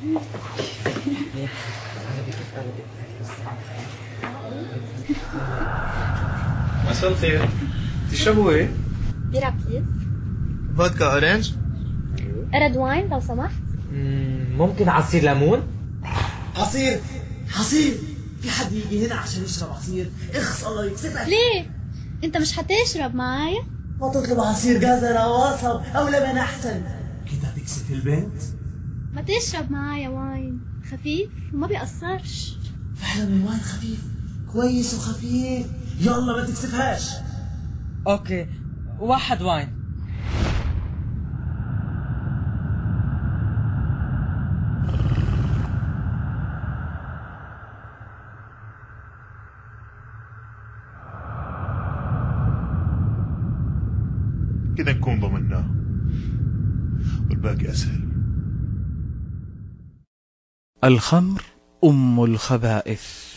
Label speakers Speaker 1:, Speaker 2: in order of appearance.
Speaker 1: مساء الخير تشربوا ايه؟
Speaker 2: بيرة بليز
Speaker 1: فودكا اورنج
Speaker 2: ريد واين لو سمحت
Speaker 3: ممكن عصير ليمون
Speaker 4: عصير عصير في حد يجي هنا عشان يشرب عصير اخص الله يكسفك
Speaker 2: ليه؟ انت مش هتشرب معايا؟
Speaker 4: ما تطلب عصير جزر او قصب او لبن احسن كده هتكسف البنت
Speaker 2: ما تشرب معايا واين خفيف وما بيأثرش
Speaker 4: فعلا الواين خفيف كويس وخفيف يلا ما تكسفهاش
Speaker 3: اوكي واحد واين
Speaker 5: كده نكون ضمناه والباقي أسهل
Speaker 6: الخمر أم الخبائث